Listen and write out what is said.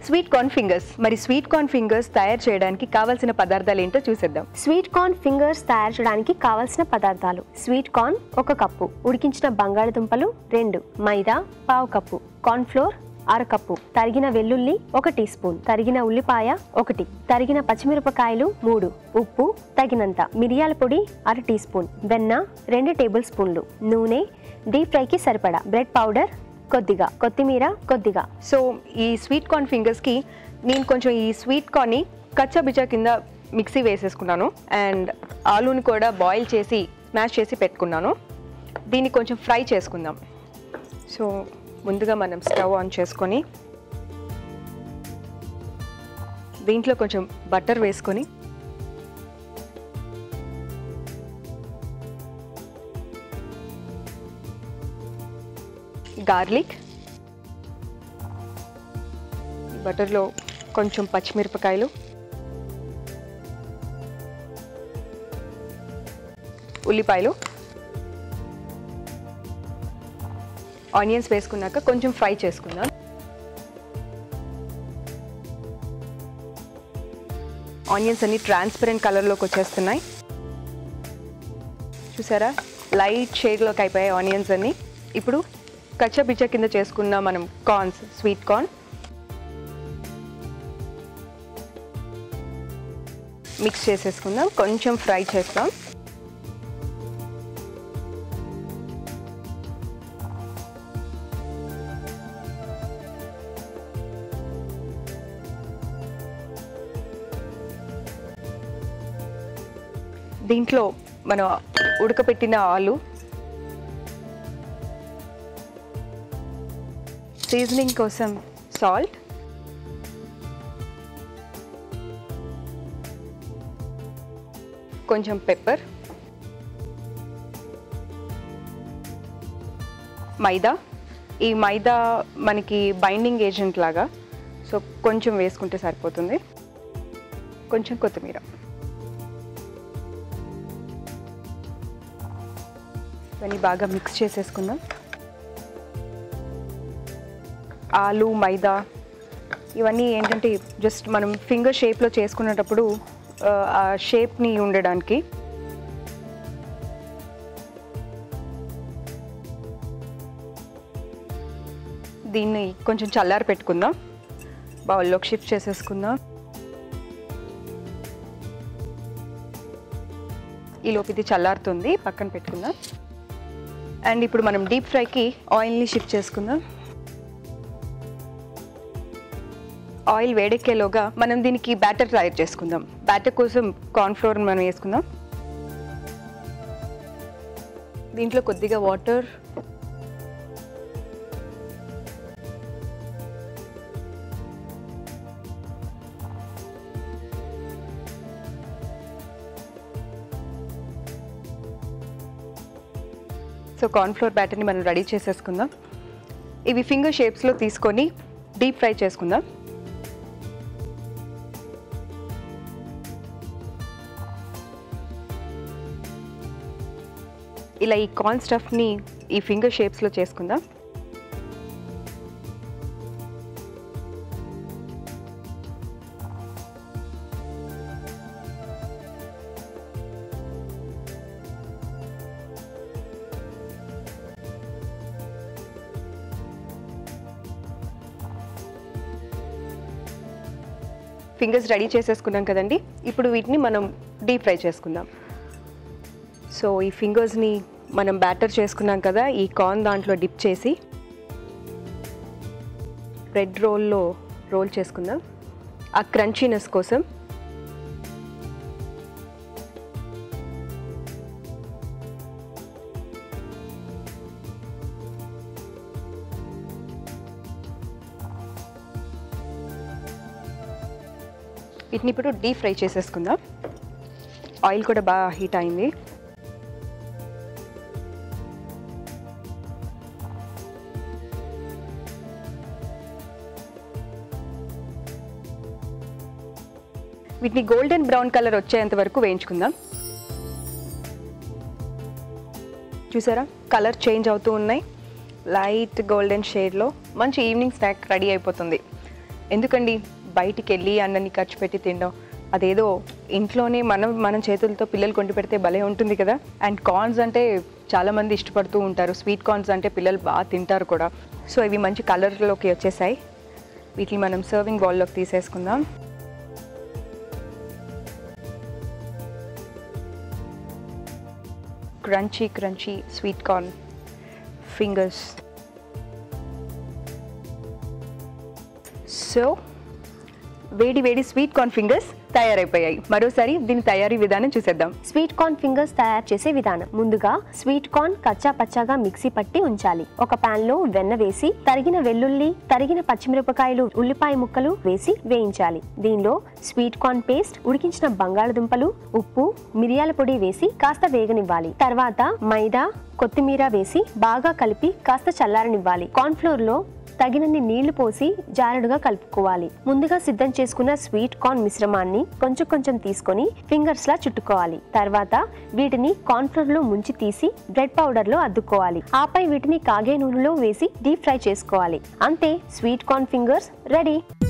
sweet corn fingers మరి sweet corn fingers తయారు చేయడానికి కావాల్సిన పదార్థాలు ఏంటో చూసేద్దాం స్వీట్ కార్న్ ఫింగర్స్ తయారు చేయడానికి కావలసిన పదార్థాలు స్వీట్ కార్న్ ఒక కప్పు ఉడికించిన బంగాళదుంపలు రెండు మైదా పావు కప్పు కార్న్ ఫ్లోర్ అర కప్పు తరిగిన వెల్లుల్లి ఒక టీ స్పూన్ తరిగిన ఉల్లిపాయ ఒకటి తరిగిన పచ్చిమిరపకాయలు మూడు ఉప్పు తగినంత మిరియాల పొడి అర టీ స్పూన్ వెన్న రెండు టేబుల్ స్పూన్లు నూనె డీప్ ఫ్రైకి సరిపడా బ్రెడ్ పౌడర్ కొద్దిగా కొత్తిమీర కొద్దిగా సో ఈ స్వీట్ కార్న్ ఫింగర్స్కి నేను కొంచెం ఈ స్వీట్ కార్న్ని కచ్చా బిచ్చా కింద మిక్సీ వేసేసుకున్నాను అండ్ ఆలూని కూడా బాయిల్ చేసి స్మాష్ చేసి పెట్టుకున్నాను దీన్ని కొంచెం ఫ్రై చేసుకుందాం సో ముందుగా మనం స్టవ్ ఆన్ చేసుకొని దీంట్లో కొంచెం బటర్ వేసుకొని గార్లిక్ బటర్లో కొంచెం పచ్చిమిరపకాయలు ఉల్లిపాయలు ఆనియన్స్ వేసుకున్నాక కొంచెం ఫ్రై చేసుకుందాం ఆనియన్స్ అన్ని ట్రాన్స్పరెంట్ కలర్లోకి వచ్చేస్తున్నాయి చూసారా లైట్ షేడ్లోకి అయిపోయాయి ఆనియన్స్ అన్ని ఇప్పుడు కచ్చా పిచ్చా కింద చేసుకున్న మనం కార్న్స్ స్వీట్ కార్న్ మిక్స్ చేసేసుకుందాం కొంచెం ఫ్రై చేస్తాం దీంట్లో మనం ఉడకపెట్టిన ఆలు సీజనింగ్ కోసం సాల్ట్ కొంచెం పెప్పర్ మైదా ఈ మైదా మనకి బైండింగ్ ఏజెంట్ లాగా సో కొంచెం వేసుకుంటే సరిపోతుంది కొంచెం కొత్తిమీర ఇవన్నీ బాగా మిక్స్ చేసేసుకుందాం ఆలు మైదా ఇవన్నీ ఏంటంటే జస్ట్ మనం ఫింగర్ షేప్లో చేసుకునేటప్పుడు ఆ, ఆ షేప్ని ఉండడానికి దీన్ని కొంచెం చల్లారి పెట్టుకుందాం బౌల్లోకి షిఫ్ట్ చేసేసుకుందాం ఈలోపు ఇది చల్లారుతుంది పక్కన పెట్టుకుందాం అండ్ ఇప్పుడు మనం డీప్ ఫ్రైకి ఆయిల్ని షిఫ్ట్ చేసుకుందాం ఆయిల్ వేడెక్కేలోగా మనం దీనికి బ్యాటర్ తయారు చేసుకుందాం బ్యాటర్ కోసం కార్న్ఫ్లోర్ మనం వేసుకుందాం దీంట్లో కొద్దిగా వాటర్ సో కార్న్ఫ్లోర్ బ్యాటర్ని మనం రెడీ చేసేసుకుందాం ఇవి ఫింగర్ షేప్స్లో తీసుకొని డీప్ ఫ్రై చేసుకుందాం ఇలా ఈ కార్న్ స్టఫ్ని ఈ ఫింగర్ షేప్స్లో చేసుకుందాం ఫింగర్స్ రెడీ చేసేసుకున్నాం కదండి ఇప్పుడు వీటిని మనం డీప్ ఫ్రై చేసుకుందాం సో ఈ ఫింగర్స్ని మనం బ్యాటర్ చేసుకున్నాం కదా ఈ కార్న్ దాంట్లో డిప్ చేసి బ్రెడ్ రోల్లో రోల్ చేసుకుందాం ఆ క్రంచీనెస్ కోసం వీటిని ఇప్పుడు డీప్ ఫ్రై చేసేసుకుందాం ఆయిల్ కూడా బాగా హీట్ అయింది వీటిని గోల్డెన్ బ్రౌన్ కలర్ వచ్చేంత వరకు వేయించుకుందాం చూసారా కలర్ చేంజ్ అవుతూ ఉన్నాయి లైట్ గోల్డెన్ షేడ్లో మంచి ఈవినింగ్ స్నాక్ రెడీ అయిపోతుంది ఎందుకండి బయటికి వెళ్ళి అన్నని ఖర్చు పెట్టి తినడం అదేదో ఇంట్లోనే మనం మనం చేతులతో పిల్లలు కొండి పెడితే భలే ఉంటుంది కదా అండ్ కార్న్స్ అంటే చాలామంది ఇష్టపడుతూ ఉంటారు స్వీట్ కార్న్స్ అంటే పిల్లలు బాగా తింటారు కూడా సో ఇవి మంచి కలర్లోకి వచ్చేసాయి వీటిని మనం సర్వింగ్ బౌల్లోకి తీసేసుకుందాం crunchy crunchy sweet corn fingers so వేడి వేడి స్వీట్ కార్న్ ఫింగర్స్ తయారైపోయాయి మరోసారి దీని తయారీ విధానం చూసేద్దాం స్వీట్ కార్న్ ఫింగర్స్ తయారు చేసే విధానం ముందుగా స్వీట్ కార్న్ కచ్చా పచ్చాగా మిక్సీ పట్టి ఉంచాలి ఒక పాన్ లో వెన్న వేసి తరిగిన వెల్లుల్లి తరిగిన పచ్చిమిరపకాయలు ఉల్లిపాయ ముక్కలు వేసి వేయించాలి దీనిలో స్వీట్ కార్న్ పేస్ట్ ఉడికించిన బంగాళదుంపలు ఉప్పు మిరియాల పొడి వేసి కాస్త వేగనివ్వాలి తర్వాత మైదా కొత్తిమీర వేసి బాగా కలిపి కాస్త చల్లారనివ్వాలి కార్న్ ఫ్లోర్ లో తగినన్ని నీళ్లు పోసి జారుడుగా కలుపుకోవాలి ముందుగా సిద్ధం చేసుకున్న స్వీట్ కార్న్ మిశ్రమాన్ని కొంచెం కొంచెం తీసుకొని ఫింగర్స్ లా చుట్టుకోవాలి తర్వాత వీటిని కార్న్ ఫ్లోర్ లో ముంచి తీసి బ్రెడ్ పౌడర్ లో అద్దుకోవాలి ఆపై వీటిని కాగే నూనెలో వేసి డీప్ ఫ్రై చేసుకోవాలి అంతే స్వీట్ కార్న్ ఫింగర్స్ రెడీ